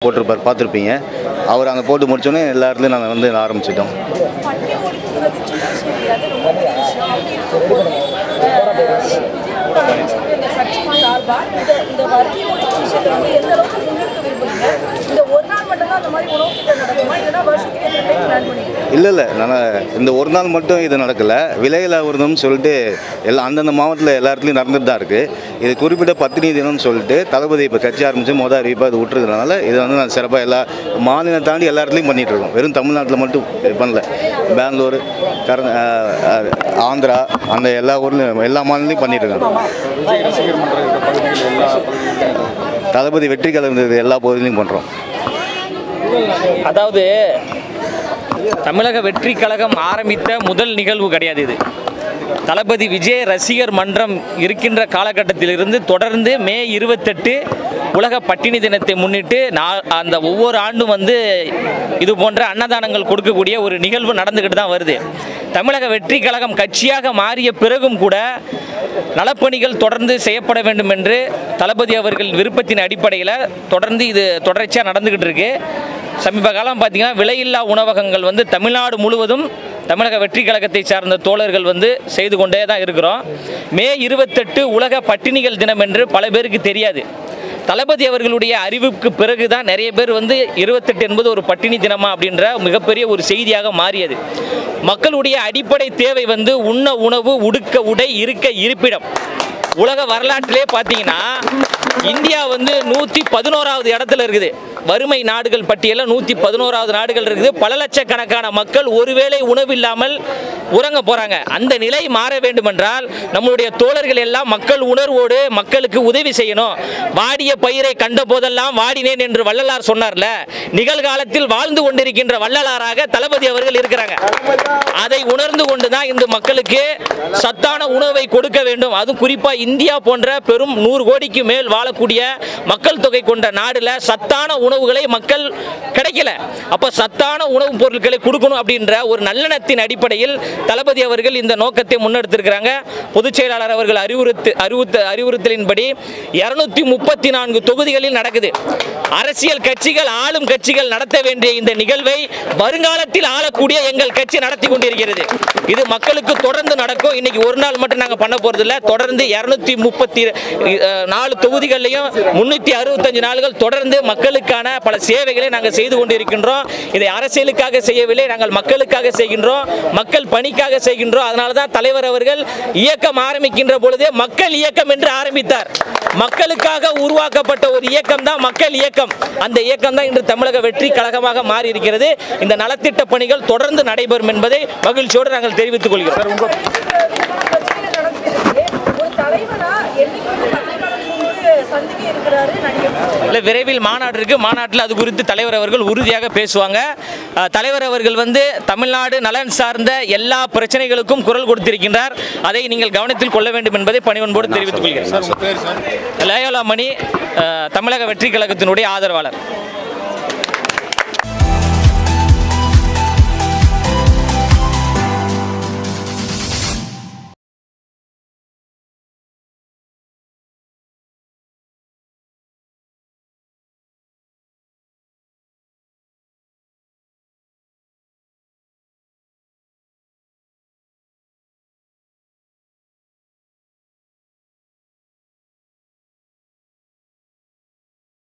போட்டிருப்பார் பார்த்துருப்பீங்க அவர் அங்கே போட்டு முடிச்சோன்னே எல்லா இடத்துலையும் நாங்கள் வந்து ஆரம்பிச்சிட்டோம் பட்டி ஒழிப்புங்கிறது சின்ன விஷயம் கிடையாது ரொம்ப பெரிய விஷயம் அப்படி இருக்கும்போது அஹ், இந்த கட்சியின் சார்பா இந்த இந்த வறுமை ஒழிப்பு விஷயத்தை வந்து எந்த அளவுக்கு முன்னெடுக்க விரும்புறீங்க இந்த ஒரு நாள் மட்டும்தான் அந்த மாதிரி உணவு திட்டம் நடக்குமா இல்லைன்னா வருஷத்துக்கு எத்தனை டைம் பிளான் பண்ணிருக்கீங்க இல்லை இல்லை நான் இந்த ஒரு நாள் மட்டும் இது நடக்கலை விலையில்லா விரதம்னு சொல்லிட்டு எல்லா அந்தந்த மாவட்டத்தில் எல்லா இடத்துலையும் நடந்துட்டு தான் இருக்குது இது குறிப்பிட்ட பத்தினி தினம்னு சொல்லிட்டு தளபதி இப்போ கட்சி ஆரம்பித்து மொதல் அறிவிப்பாக அது விட்டுறதுனால இது வந்து நான் சிறப்பாக எல்லா மாநிலம் தாண்டி எல்லா இடத்துலையும் பண்ணிட்டு இருக்கோம் வெறும் தமிழ்நாட்டில் மட்டும் இது பண்ணல பெங்களூர் கர அஹ், அஹ், ஆந்திரா அந்த எல்லா ஊர்லையும் எல்லா மாநிலத்தையும் பண்ணிட்டு இருக்காங்க விஜய் ரசிகர் மன்றம் இருக்கிற பகுதிகள் எல்லா பகுதிகளிலும் தளபதி வெற்றி கலந்தது எல்லா பகுதியிலையும் பண்ணுறோம் அதாவது தமிழக வெற்றி கழகம் ஆரம்பித்த முதல் நிகழ்வு கிடையாது இது தளபதி விஜய் ரசிகர் மன்றம் இருக்கின்ற காலகட்டத்திலிருந்து தொடர்ந்து மே இருபத்தெட்டு உலக பட்டினி தினத்தை முன்னிட்டு நான் அந்த ஒவ்வொரு ஆண்டும் வந்து இது போன்ற அன்னதானங்கள் கொடுக்கக்கூடிய ஒரு நிகழ்வு நடந்துக்கிட்டு தான் வருது தமிழக வெற்றி கழகம் கட்சியாக மாறிய பிறகும் கூட நலப்பணிகள் தொடர்ந்து செய்யப்பட வேண்டும் என்று தளபதி அவர்கள் விருப்பத்தின் அடிப்படையில் தொடர்ந்து இது தொடர்ச்சியாக நடந்துக்கிட்டு இருக்கு சமீப காலம் பார்த்தீங்கன்னா விலையில்லா உணவகங்கள் வந்து தமிழ்நாடு முழுவதும் தமிழக வெற்றி கழகத்தை சார்ந்த தோழர்கள் வந்து செய்து கொண்டே தான் இருக்கிறோம் மே இருபத்தெட்டு உலக பட்டினிகள் தினம் என்று பல பேருக்கு தெரியாது தளபதி அவர்களுடைய அறிவிப்புக்கு பிறகு தான் நிறைய பேர் வந்து இருபத்தெட்டு என்பது ஒரு பட்டினி தினமா அப்படின்ற மிகப்பெரிய ஒரு செய்தியாக மாறியது மக்களுடைய அடிப்படை தேவை வந்து உண்ண உணவு உடுக்க உடை இருக்க இருப்பிடம் உலக வரலாற்றிலே பார்த்தீங்கன்னா இந்தியா வந்து நூற்றி பதினோராவது இடத்துல இருக்குது வறுமை நாடுகள் பட்டியலில் நூற்றி பதினோராவது நாடுகள் இருக்குது பல லட்சக்கணக்கான மக்கள் ஒருவேளை உணவு இல்லாமல் உறங்க போகிறாங்க அந்த நிலை மாற வேண்டுமென்றால் நம்மளுடைய தோழர்கள் எல்லாம் மக்கள் உணர்வோடு மக்களுக்கு உதவி செய்யணும் வாடிய பயிரை கண்ட போதெல்லாம் வாடினேன் என்று வள்ளலார் சொன்னார்ல நிகழ்காலத்தில் வாழ்ந்து கொண்டிருக்கின்ற வள்ளலாராக தளபதி அவர்கள் இருக்கிறாங்க அதை உணர்ந்து கொண்டு தான் இந்த மக்களுக்கு சத்தான உணவை கொடுக்க வேண்டும் அதுவும் குறிப்பாக இந்தியா போன்ற பெரும் நூறு கோடிக்கு மேல் வாழக்கூடிய மக்கள் தொகை கொண்ட நாடுல சத்தான உணவுகளை மக்கள் கிடைக்கல அப்ப சத்தான உணவுப் பொருட்களை கொடுக்கணும் அப்படின்ற ஒரு நல்லெண்ணத்தின் அடிப்படையில் தளபதி அவர்கள் இந்த நோக்கத்தை முன்னெடுத்திருக்கிறாங்க பொதுச் செயலாளர் அவர்கள் அறிவுறுத்து அறிவுறுத்த அறிவுறுத்தலின்படி இருநூத்தி முப்பத்தி நான்கு தொகுதிகளில் நடக்குது அரசியல் கட்சிகள் ஆளும் கட்சிகள் நடத்த வேண்டிய இந்த நிகழ்வை வருங்காலத்தில் ஆளக்கூடிய எங்கள் கட்சி நடத்தி கொண்டிருக்கிறது இது மக்களுக்கு தொடர்ந்து நடக்கும் இன்னைக்கு ஒரு நாள் மட்டும் நாங்கள் பண்ண போறது இல்ல தொடர்ந்து இருநூத்தி முப்பத்தி நாலு தொகுதிகள்லையும் முன்னூத்தி அறுபத்தஞ்சு நாள்கள் தொடர்ந்து மக்களுக்கான பல சேவைகளை நாங்கள் செய்து கொண்டிருக்கின்றோம் இதை அரசியலுக்காக செய்யவில்லை நாங்கள் மக்களுக்காக செய்கின்றோம் மக்கள் பணிக்காக செய்கின்றோம் அதனால தான் தலைவர் அவர்கள் இயக்கம் ஆரம்பிக்கின்ற பொழுதே மக்கள் இயக்கம் என்று ஆரம்பித்தார் மக்களுக்காக உருவாக்கப்பட்ட ஒரு இயக்கம் தான் மக்கள் இயக்கம் அந்த இயக்கம் தான் இன்று தமிழக வெற்றி கழகமாக மாறி இருக்கிறது இந்த நலத்திட்ட பணிகள் தொடர்ந்து நடைபெறும் என்பதை மகிழ்ச்சியோடு நாங்கள் தெரிவித்துக் கொள்கிறோம் சார் உங்கள் கட்சியில நடந்துட்டு இருக்கு. ஒரு தலைவரா என்னைக்கு வந்து பத்திரிகையாளர்களோடு சந்திக்க இருக்கிறாரு நடிகர் இல்லை விரைவில் மாநாடு இருக்கு மாநாட்டில் அது குறித்து தலைவர் அவர்கள் உறுதியாக பேசுவாங்க அஹ், தலைவர் அவர்கள் வந்து தமிழ்நாடு நலன் சார்ந்த எல்லா பிரச்சனைகளுக்கும் குரல் கொடுத்திருக்கின்றார் அதை நீங்கள் கவனத்தில் கொள்ள வேண்டும் என்பதை பணிவன்போடு தெரிவித்துக் கொள்கிறேன் சார் உங்கள் பேர் சார் லயோலா மணி அஹ், தமிழக வெற்றி கழகத்தினுடைய ஆதரவாளர்